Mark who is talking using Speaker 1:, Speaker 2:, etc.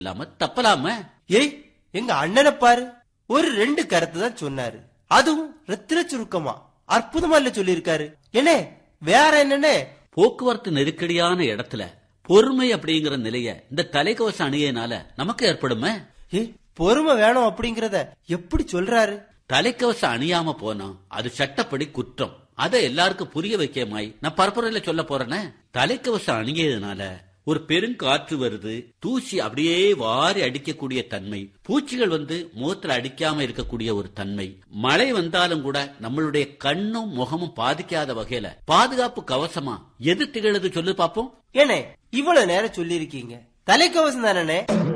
Speaker 1: இல்லாம தப்பலாம
Speaker 2: ஏய் எங்க அண்ணனை பாரு ஒரு ரெண்டு கருத்து தான் சொன்னாரு அதுவும் ரத்தின சுருக்கமா அற்புதமா இல்ல சொல்லியிருக்காரு என்ன வேற என்னன்னு
Speaker 1: போக்குவரத்து நெருக்கடியான இடத்துல பொறுமை அப்படிங்கிற நிலைய இந்த தலைக்கவசம் அணியனால நமக்கு ஏற்படுமே
Speaker 2: ஏய் பொறுமை வேணும் அப்படிங்கறத எப்படி சொல்றாரு
Speaker 1: தலைக்கவசம் அணியாம போனா அது சட்டப்படி குற்றம் அதை எல்லாருக்கும் புரிய வைக்கமாய் நான் பரப்புரையில சொல்ல போறேனே தலைக்கவசம் அணியதுனால ஒரு பெருங்காற்று வருது தூசி அப்படியே வாரி அடிக்கக்கூடிய தன்மை பூச்சிகள் வந்து முகத்துல அடிக்காம இருக்கக்கூடிய ஒரு தன்மை மழை வந்தாலும் கூட நம்மளுடைய கண்ணும் முகமும் பாதிக்காத வகையில பாதுகாப்பு கவசமா எது திகழுது சொல்லு பாப்போம்
Speaker 2: ஏனே இவ்வளவு நேரம் சொல்லியிருக்கீங்க தலைக்கவசம் தானே